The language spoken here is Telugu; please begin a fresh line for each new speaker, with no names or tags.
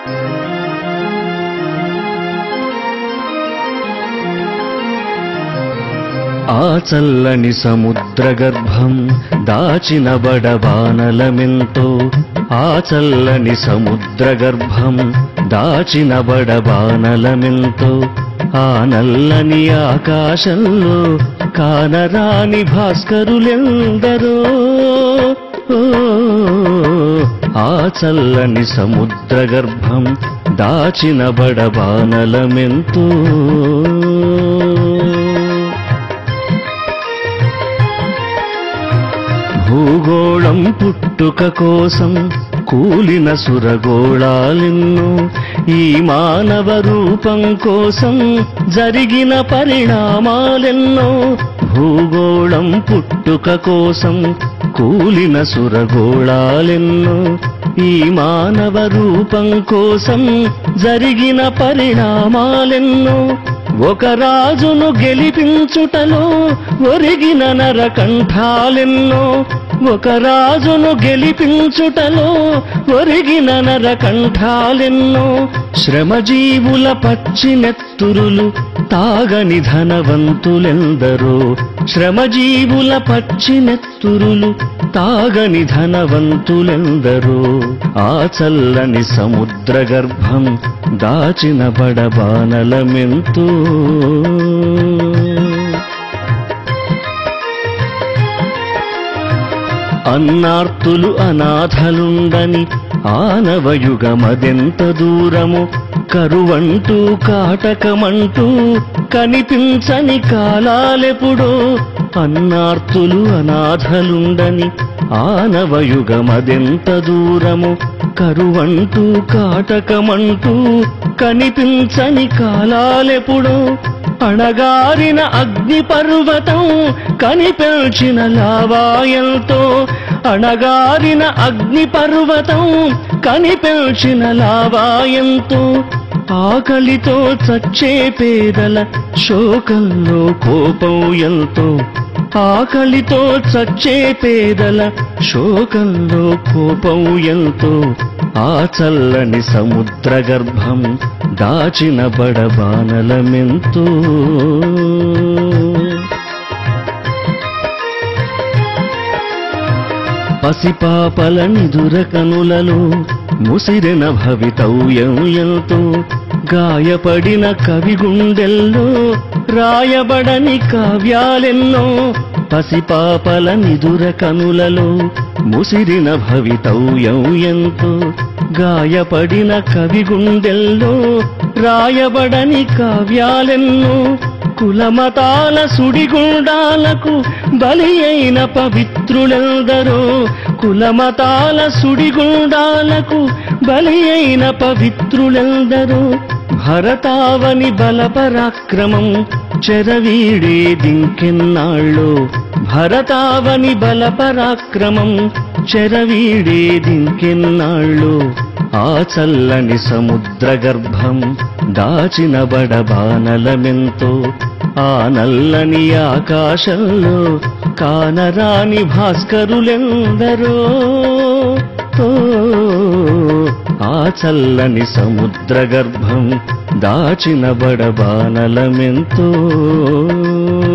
ఆ చల్లని సముద్ర గర్భం దాచిన బడబానలమెంతో ఆ చల్లని సముద్ర గర్భం దాచిన బడబానలమెంతో ఆ నల్లని ఆకాశంలో కానరాని భాస్కరులెందరో ఓ, ఆ చల్లని సముద్ర గర్భం దాచిన బడబానలమెంతో భూగోళం పుట్టుక కోసం కూలిన సురగోళాలెన్నో ఈ మానవ రూపం కోసం జరిగిన పరిణామాలెన్నో భూగోళం పుట్టుక కోసం కూలిన సురగోళాలెన్నో ఈ మానవ రూపం కోసం జరిగిన పరిణామాలెన్నో ఒక రాజును గెలిపించుటలో ఒరిగిన నరకంఠాలెన్నో ఒక రాజును గెలిపించుటలో ఒరిగిన నరకంఠాలెన్నో శ్రమజీవుల పచ్చి నెత్తురులు తాగని ధనవంతులెందరో శ్రమజీవుల పచ్చి నెత్తురులు తాగని ధనవంతులెందరో ఆ చల్లని సముద్ర గర్భం దాచిన బడబానలమెంతో అన్నార్తులు అనాథలుండని ఆనవయుగమదెంత దూరము కరువంటూ కాటకమంటూ కనిపించని కాలాలెప్పుడో అన్నార్తులు అనాథలుండని ఆనవయుగమదెంత దూరము కరువంటూ కాటకమంటూ కనిపించని కాలాలెప్పుడో అణగారిన అగ్ని పర్వతం కనిపెల్చిన లావాయంతో అణగారిన అగ్ని పర్వతం కనిపెల్చిన లావాయంతో ఆకలితో చచ్చే పేదల శోకంలో కోపం ఎంతో ఆకలితో చచ్చే పేదల శోకంలో కోపం ఎంతో ఆ చల్లని సముద్ర గర్భం దాచిన బడబానలమెంతో పసిపాపల నిదుర కనులలో ముసిరిన భవితవ్యం ఎంతో గాయపడిన కవి గుండెల్లో రాయబడని కావ్యాలెన్నో పసిపాపల నిదుర కనులలో ముసిరిన భవితవ్యం ఎంతో గాయపడిన కవి గుండెల్లో రాయబడని కావ్యాలెన్నో కులమతాల సుడిగుండాలకు బలి అయిన పవిత్రులెందరో కులమతాల సుడిగుండాలకు బలి అయిన పవిత్రులెందరో భరతావని బలపరాక్రమం చెరవీడే దింకెన్నాళ్ళో భరతావని బలపరాక్రమం చెరవీడే దింకెన్నాళ్ళో ఆ చల్లని సముద్ర గర్భం దాచిన బడబానలమెంతో ఆ నల్లని ఆకాశంలో కానరాని భాస్కరులెందరో ఓ, ఆ చల్లని సముద్ర గర్భం దాచిన బడబానలమెంతో